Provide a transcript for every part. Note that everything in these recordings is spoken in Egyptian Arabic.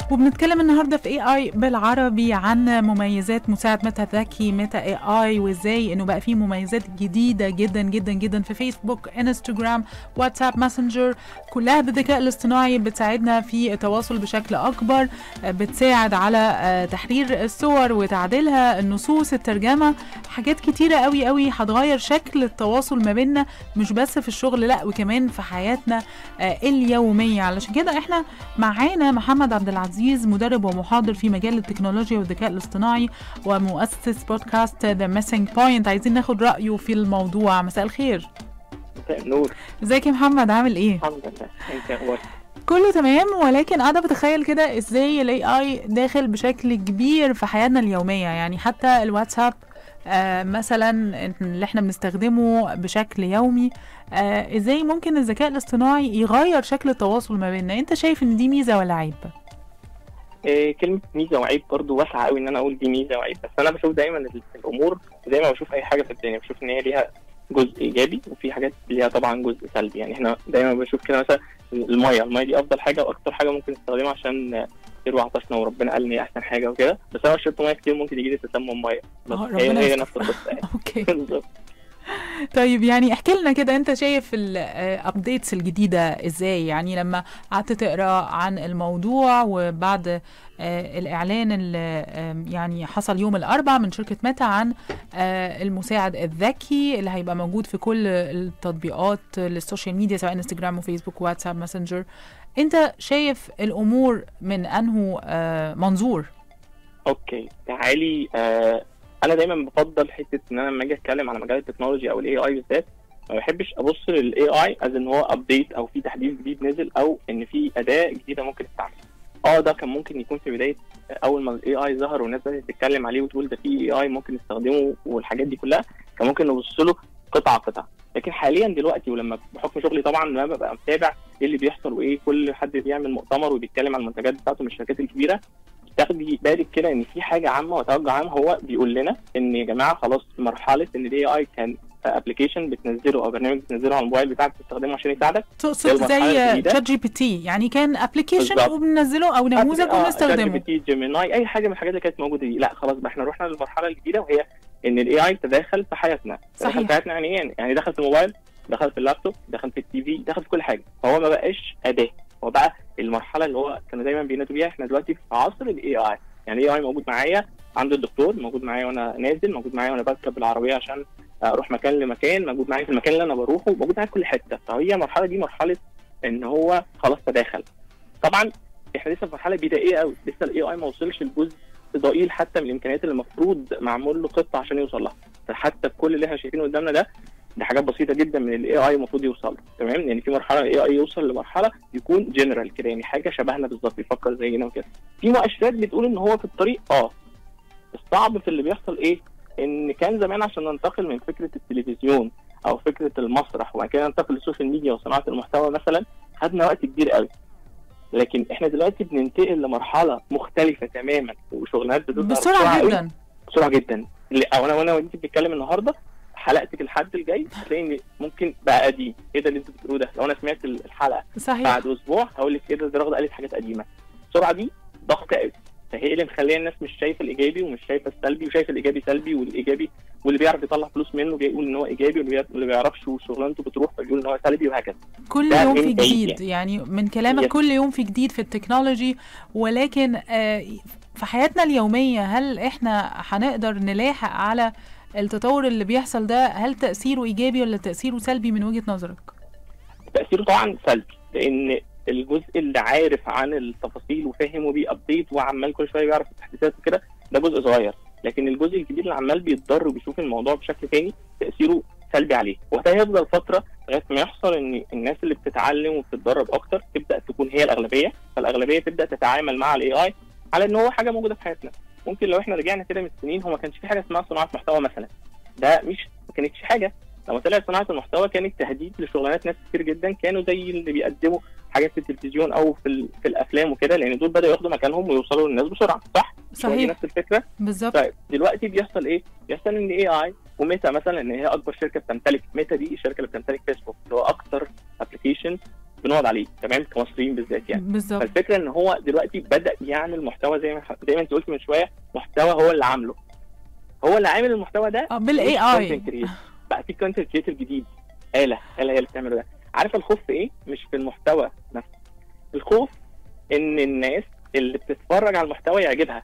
وبنتكلم النهارده في اي اي بالعربي عن مميزات مساعد ميتا ذكي ميتا اي اي وازاي انه بقى فيه مميزات جديده جدا جدا جدا في فيسبوك انستجرام واتساب ماسنجر كلها بالذكاء الاصطناعي بتساعدنا في التواصل بشكل اكبر بتساعد على تحرير الصور وتعديلها النصوص الترجمه حاجات كتيره قوي قوي هتغير شكل التواصل ما بيننا مش بس في الشغل لا وكمان في حياتنا اليوميه علشان كده احنا معانا محمد عبد العزيز مدرب ومحاضر في مجال التكنولوجيا والذكاء الاصطناعي ومؤسس بودكاست ذا ميسنج بوينت عايزين ناخد رايه في الموضوع مساء الخير مساء النور ازيك يا محمد عامل ايه الحمد لله انت اخبارك كله تمام ولكن قاعده بتخيل كده ازاي الاي اي داخل بشكل كبير في حياتنا اليوميه يعني حتى الواتساب آه مثلا اللي احنا بنستخدمه بشكل يومي آه ازاي ممكن الذكاء الاصطناعي يغير شكل التواصل ما بيننا انت شايف ان دي ميزه ولا عيب إيه كلمة ميزة وعيب برضو واسعة قوي ان انا اقول دي ميزة وعيب بس انا بشوف دايما الامور زي ما بشوف اي حاجة في الدنيا بشوف ان هي ليها جزء ايجابي وفي حاجات ليها طبعا جزء سلبي يعني احنا دايما بشوف كده مثلا المية المية دي افضل حاجة واكتر حاجة ممكن نستخدمها عشان يروي عطشنا وربنا قال ان هي احسن حاجة وكده بس انا لو شربت مية كتير ممكن يجي لي تسمم مية بس هي هي نفس القصة يعني اوكي طيب يعني احكي لنا كده انت شايف الابديتس الجديده ازاي يعني لما قعدت تقرا عن الموضوع وبعد الاعلان اللي يعني حصل يوم الاربعاء من شركه ميتا عن المساعد الذكي اللي هيبقى موجود في كل التطبيقات للسوشيال ميديا سواء انستجرام وفيسبوك واتساب ماسنجر انت شايف الامور من انه منظور اوكي تعالي آه انا دايما بفضل حته ان انا لما اجي اتكلم على مجال التكنولوجي او الاي اي بالذات ما بحبش ابص للاي اي از ان هو ابديت او في تحديث جديد نزل او ان في اداه جديده ممكن تستعمل اه ده كان ممكن يكون في بدايه اول ما الاي اي ظهر والناس بدات تتكلم عليه وتقول ده في اي اي ممكن نستخدمه والحاجات دي كلها كان ممكن نبص له قطعه قطعه لكن حاليا دلوقتي ولما بحكم شغلي طبعا ما ببقى متابع ايه اللي بيحصل وايه كل حد بيعمل مؤتمر وبيتكلم عن المنتجات بتاعته من الشركات الكبيره تاخدي بالك كده ان في حاجه عامه وتوجه عام هو بيقول لنا ان يا جماعه خلاص مرحله ان الاي اي كان ابلكيشن بتنزله او برنامج بتنزله على الموبايل بتاعك تستخدمه عشان يساعدك تقصد زي شات جي بي تي يعني كان ابلكيشن وبننزله او نموذج وبنستخدمه شات جي بي تي جيميناي اي حاجه من الحاجات اللي كانت موجوده دي لا خلاص بقى احنا رحنا للمرحله الجديده وهي ان الاي اي تداخل في حياتنا صحيح دخل في حياتنا يعني ايه يعني دخل في الموبايل دخل في اللابتوب دخل في التي في دخل في كل حاجه فهو ما بقاش اداه هو بقى المرحله اللي هو كانوا دايما بينادوا بيها احنا دلوقتي في عصر الاي اي يعني الاي اي موجود معايا عند الدكتور موجود معايا وانا نازل موجود معايا وانا بركب العربيه عشان اروح مكان لمكان موجود معايا في المكان اللي انا بروحه موجود معايا في كل حته فهي المرحله دي مرحله ان هو خلاص تداخل طبعا احنا لسه في مرحله بدائيه قوي لسه الاي اي ما وصلش لجزء ضئيل حتى من الامكانيات اللي المفروض معمول له خطه عشان يوصل لها فحتى كل اللي احنا شايفينه قدامنا ده دي حاجات بسيطه جدا من الاي اي المفروض يوصل تمام يعني في مرحله الاي اي يوصل لمرحله يكون جنرال كده يعني حاجه شبهنا بالظبط بيفكر زينا وكده في مؤشرات بتقول ان هو في الطريق اه الصعب في اللي بيحصل ايه ان كان زمان عشان ننتقل من فكره التلفزيون او فكره المسرح وبعد كده ننتقل للسوشيال ميديا وصناعه المحتوى مثلا خدنا وقت كبير قوي لكن احنا دلوقتي بننتقل لمرحله مختلفه تماما وشغلانات بتظهر بسرعه جدا بسرعه جدا او انا وانا وانت بتتكلم النهارده حلقتك الحد الجاي هتلاقي ان ممكن بقى قديم ايه ده اللي انتوا بتقولوه ده لو انا سمعت الحلقه صحيح بعد اسبوع هقول لك ايه ده ده قالت حاجات قديمه السرعه دي ضغط قوي فهي اللي مخليه الناس مش شايفه الايجابي ومش شايفه السلبي وشايفه الايجابي سلبي والايجابي واللي بيعرف يطلع فلوس منه بيقول ان هو ايجابي واللي ما بيعرفش وشغلانته بتروح فبيقول ان هو سلبي وهكذا كل يوم في جديد يعني من كلامك كل يوم في جديد في التكنولوجي ولكن آه في حياتنا اليوميه هل احنا هنقدر نلاحق على التطور اللي بيحصل ده هل تاثيره ايجابي ولا تاثيره سلبي من وجهه نظرك؟ تاثيره طبعا سلبي لان الجزء اللي عارف عن التفاصيل وفاهم وبيابديت وعمال كل شويه بيعرف التحديثات وكده ده جزء صغير لكن الجزء الكبير اللي عمال بيتضر وبيشوف الموضوع بشكل تاني تاثيره سلبي عليه وده هيفضل فتره لغايه ما يحصل ان الناس اللي بتتعلم وبتتدرب اكتر تبدا تكون هي الاغلبيه فالاغلبيه تبدا تتعامل مع الاي اي على ان هو حاجه موجوده في حياتنا ممكن لو احنا رجعنا كده من سنين هو ما كانش في حاجه اسمها صناعه محتوى مثلا ده مش ما كانتش حاجه لما طلعت صناعه المحتوى كانت تهديد لشغلانات ناس كتير جدا كانوا زي اللي بيقدموا حاجات في التلفزيون او في, في الافلام وكده لان دول بداوا ياخدوا مكانهم ويوصلوا للناس بسرعه صح؟ صحيح نفس الفكره بالظبط طيب دلوقتي بيحصل ايه؟ بيحصل ان اي اي وميتا مثلا ان هي اكبر شركه بتمتلك ميتا دي الشركه اللي بتمتلك فيسبوك اللي هو اكثر ابلكيشن بنقعد عليه تمام كمصريين بالذات يعني بالظبط فالفكره ان هو دلوقتي بدا يعمل محتوى زي ما زي ما انت قلت من شويه محتوى هو اللي عامله هو اللي عامل المحتوى ده اه بالاي اي content creator. بقى في كونتنت كريتور جديد آلة آلة هي اللي بتعمله ده عارف الخوف في ايه؟ مش في المحتوى نفسه الخوف ان الناس اللي بتتفرج على المحتوى يعجبها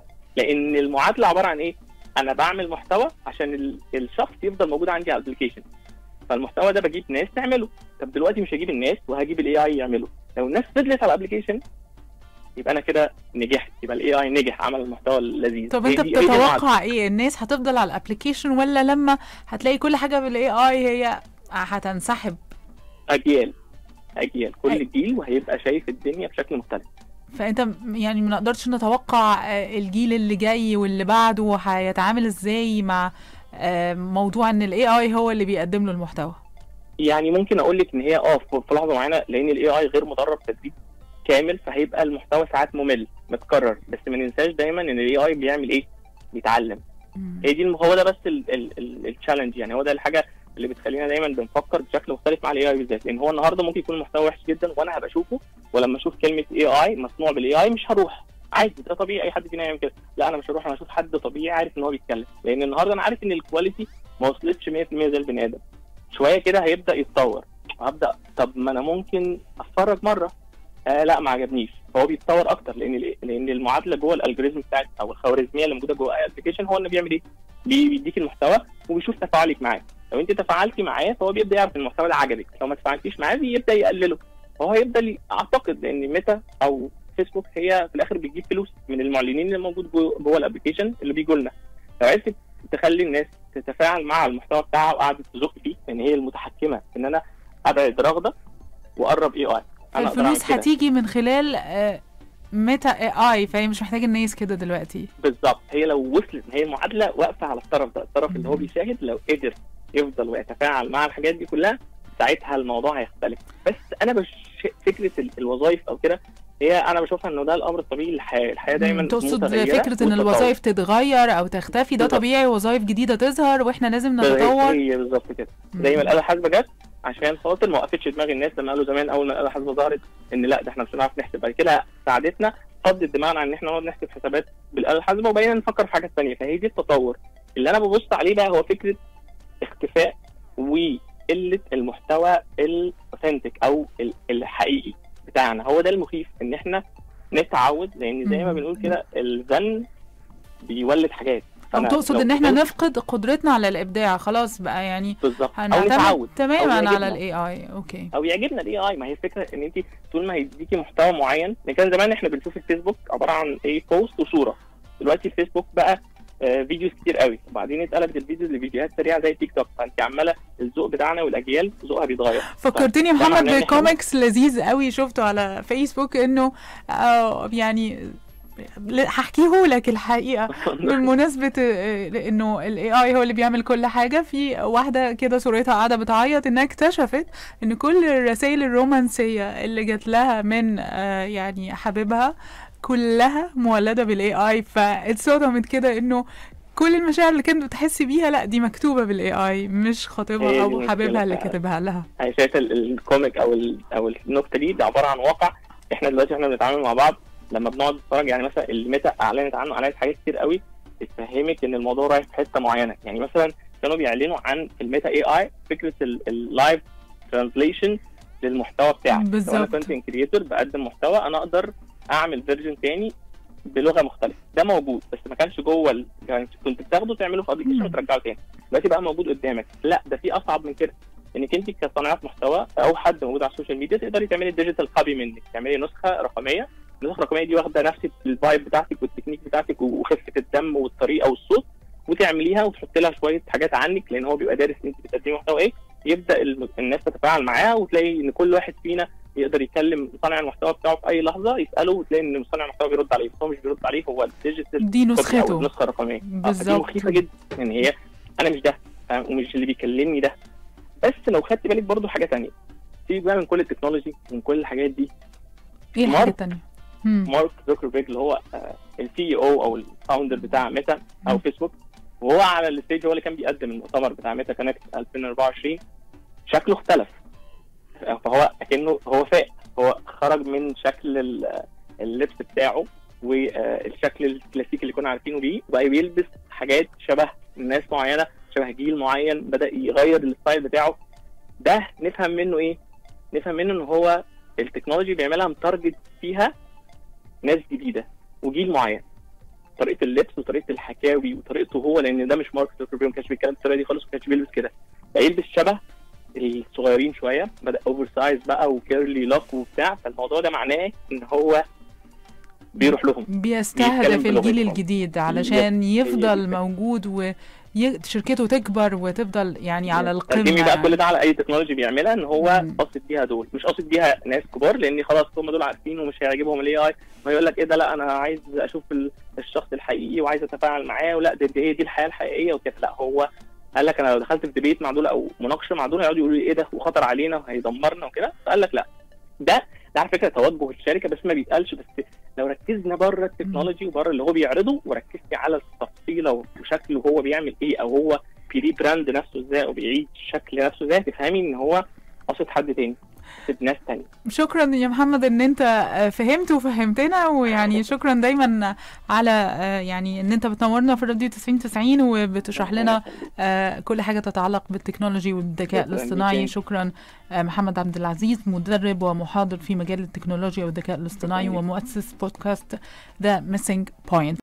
لان المعادله عباره عن ايه؟ انا بعمل محتوى عشان ال- الشخص يفضل موجود عندي على الابلكيشن فالمحتوى ده بجيب ناس تعمله طب دلوقتي مش هجيب الناس وهجيب الاي اي يعمله لو الناس فضلت على الابلكيشن يبقى انا كده نجحت يبقى الاي اي نجح عمل المحتوى اللذيذ طب هي انت دي- هي دي المعادلة. بتتوقع ايه الناس هتفضل على الابلكيشن ولا لما هتلاقي كل حاجه بالاي اي هي هتنسحب اجيال اجيال كل أي. جيل وهيبقى شايف الدنيا بشكل مختلف فانت م- يعني ما نقدرش نتوقع آه، الجيل اللي جاي واللي بعده هيتعامل ازاي مع آه، موضوع ان الاي اي هو اللي بيقدم له المحتوى يعني ممكن اقول لك ان هي اه في في لحظه معينه لان الاي اي غير مدرب تدريب كامل فهيبقى المحتوى ساعات ممل متكرر بس ما ننساش دايما ان الاي اي بيعمل ايه؟ بيتعلم مم. هي دي الم- هو ده بس التشالنج يعني هو ده الحاجه اللي بتخلينا دايما بنفكر بشكل مختلف مع الاي اي بالذات لان هو النهارده ممكن يكون محتوى وحش جدا وانا هبقى اشوفه ولما اشوف كلمه اي اي مصنوع بالاي اي مش هروح عادي ده طبيعي اي حد فينا يعمل كده لا انا مش هروح انا اشوف حد طبيعي عارف ان هو بيتكلم لان النهارده انا عارف ان الكواليتي ما وصلتش 100% زي البني ادم شويه كده هيبدا يتطور هبدا طب ما انا ممكن اتفرج مره آه لا ما عجبنيش فهو بيتطور اكتر لان ال- لان المعادله جوه الالجوريزم بتاعت او الخوارزميه اللي موجوده جوه اي ابلكيشن هو اللي بيعمل ايه؟ بي- بيديك المحتوى وبيشوف تفاعلك معاه لو انت تفاعلتي معاه فهو بيبدا يعرف ان المحتوى ده عجبك لو ما تفاعلتيش معاه بيبدا يقلله فهو هيبدا ي- اعتقد ان ميتا او فيسبوك هي في الاخر بتجيب فلوس من المعلنين اللي موجود جوه, جوه الابلكيشن اللي بيجوا لنا لو عرفت تخلي الناس تتفاعل مع المحتوى بتاعها وقعدت تزق فيه لان هي المتحكمه ان انا ابعد رغده واقرب اي اي انا أقدر أعمل الفلوس كده. هتيجي من خلال آه، ميتا اي اي فهي مش محتاجه الناس كده دلوقتي بالظبط هي لو وصلت هي المعادله واقفه على الطرف ده الطرف اللي هو مم. بيشاهد لو قدر يفضل ويتفاعل مع الحاجات دي كلها ساعتها الموضوع هيختلف بس انا بش فكره ال- الوظائف او كده هي انا بشوفها انه ده الامر الطبيعي للحياه الحياه دايما مم، تقصد متغيرة فكره ان والتطور. الوظائف تتغير او تختفي ده بالظبط. طبيعي وظائف جديده تظهر واحنا لازم نتطور هي بالظبط كده زي ما الاله الحاسبه جت عشان خاطر ما وقفتش دماغ الناس لما قالوا زمان اول ما الاله الحاسبه ظهرت ان لا ده احنا مش هنعرف نحسب بعد كده ساعدتنا فضت دماغنا عن ان احنا نقعد نحسب حسابات بالاله الحاسبه وبقينا نفكر في حاجات ثانيه فهي دي التطور اللي انا ببص عليه بقى هو فكره اختفاء وقله المحتوى الاوثنتيك او ال- الحقيقي بتاعنا هو ده المخيف ان احنا نتعود لان زي ما مم. بنقول كده الزن بيولد حاجات او فأنا تقصد لو ان احنا فضلت- نفقد قدرتنا على الابداع خلاص بقى يعني بالظبط او هنعتمد نتعود تماما على يعجبنا. الاي اي اوكي او يعجبنا الاي اي ما هي الفكره ان انت طول ما هيديكي محتوى معين لان كان زمان احنا بنشوف الفيسبوك عباره عن ايه بوست وصوره دلوقتي الفيسبوك بقى آه فيديوز كتير قوي وبعدين اتقلبت الفيديوز لفيديوهات سريعه زي تيك توك فانت عماله الذوق بتاعنا والاجيال ذوقها بيتغير فكرتني يا ده محمد معناه إن إحنا- بكوميكس لذيذ قوي شفته على فيسبوك انه آه يعني ل- هحكيه لك الحقيقه بالمناسبة آه، انه الاي اي هو اللي بيعمل كل حاجة في واحدة كده صورتها قاعدة بتعيط انها اكتشفت ان كل الرسائل الرومانسية اللي جات لها من آه، يعني حبيبها كلها مولدة بالاي اي فاتصدمت كده انه كل المشاعر اللي كانت بتحس بيها لا دي مكتوبة بالاي اي مش هي خطيبها دي او المشكلة حبيبها اللي فعلا. كاتبها لها يعني شايف ال- الكوميك او ال او النكته دي ده عباره عن واقع احنا دلوقتي احنا بنتعامل مع بعض لما بنقعد نتفرج يعني مثلا الميتا اعلنت عنه اعلنت حاجات كتير قوي بتفهمك ان الموضوع رايح في حته معينه يعني مثلا كانوا بيعلنوا عن الميتا اي اي فكره اللايف ترانسليشن للمحتوى بتاعك لو انا بالظبط. كونتنت كريتور بقدم محتوى انا اقدر اعمل فيرجن تاني بلغه مختلفه ده موجود بس ما كانش جوه ال... يعني كنت بتاخده تعمله في ابلكيشن مم. وترجعه تاني دلوقتي بقى موجود قدامك لا ده في اصعب من كده انك انت كصانعه محتوى او حد موجود على السوشيال ميديا تقدري تعملي ديجيتال كوبي منك تعملي نسخه رقميه النسخه الرقميه دي واخده نفس الفايب بتاعتك والتكنيك بتاعتك وخفه الدم والطريقه والصوت وتعمليها وتحط لها شويه حاجات عنك لان هو بيبقى دارس انت بتقدمي محتوى ايه يبدا الم- الناس تتفاعل معاها وتلاقي ان كل واحد فينا يقدر يكلم صانع المحتوى بتاعه في اي لحظه يساله وتلاقي ان صانع المحتوى بيرد عليه بس هو مش بيرد عليه هو الديجيتال دي كوبي او نسخته النسخه الرقميه آه، فدي بالظبط. مخيفه جدا يعني هي انا مش ده فاهم؟ ومش اللي بيكلمني ده بس لو خدت بالك برضو حاجه تانية سيبك بقى من كل التكنولوجي من كل الحاجات دي ايه الحاجة مارك- التانية؟ مم. مارك زوكربيرج اللي هو السي او او الفاوندر بتاع ميتا او فيسبوك وهو على الستيج هو اللي كان بيقدم المؤتمر بتاع ميتا كونكت 2024 شكله اختلف فهو اكنه هو فاق هو خرج من شكل ال- اللبس بتاعه والشكل الكلاسيكي اللي كنا عارفينه بيه وبقى بيلبس حاجات شبه ناس معينه شبه جيل معين بدا يغير الستايل بتاعه ده نفهم منه ايه؟ نفهم منه ان هو التكنولوجي بيعملها متارجت فيها ناس جديده وجيل معين طريقه اللبس وطريقه الحكاوي وطريقته هو لان ده مش مارك زوكربيرج ما كانش بيتكلم بالطريقه دي خالص ما كانش بيلبس كده بقى يلبس شبه الصغيرين شويه بدا اوفر سايز بقى وكيرلي لوك وبتاع فالموضوع ده معناه ان هو بيروح لهم بيستهدف بيتكلم الجيل بلغتهم. الجديد علشان هي دي يفضل الفكرة. موجود وشركته تكبر وتفضل يعني على القمة تقديمي بقى كل يعني. ده على اي تكنولوجي بيعملها ان هو مم. قاصد بيها دول مش قاصد بيها ناس كبار لان خلاص هم دول عارفين ومش هيعجبهم الاي اي ما يقول لك ايه ده لا انا عايز اشوف ال- الشخص الحقيقي وعايز اتفاعل معاه ولا دي, دي هي دي الحياه الحقيقيه وكده لا هو قال لك انا لو دخلت في ديبيت مع دول او مناقشه مع دول هيقعدوا يقولوا لي ايه ده وخطر علينا وهيدمرنا وكده فقال لك لا ده ده على فكره توجه الشركه بس ما بيتقالش بس لو ركزنا بره التكنولوجي وبره اللي هو بيعرضه وركزتي على التفصيله وشكله هو بيعمل ايه او هو بيري براند نفسه ازاي او بيعيد شكل نفسه ازاي تفهمي ان هو قصد حد تاني قصد ناس تانية شكرا يا محمد ان انت آه، فهمت وفهمتنا ويعني شكرا دايما على آه، يعني ان انت بتنورنا في الراديو 90 90 وبتشرح لنا آه، كل حاجه تتعلق بالتكنولوجي والذكاء شكراً الاصطناعي ليكي. شكرا آه، محمد عبد العزيز مدرب ومحاضر في مجال التكنولوجيا والذكاء الاصطناعي شكراً ليك. ومؤسس بودكاست ذا ميسنج بوينت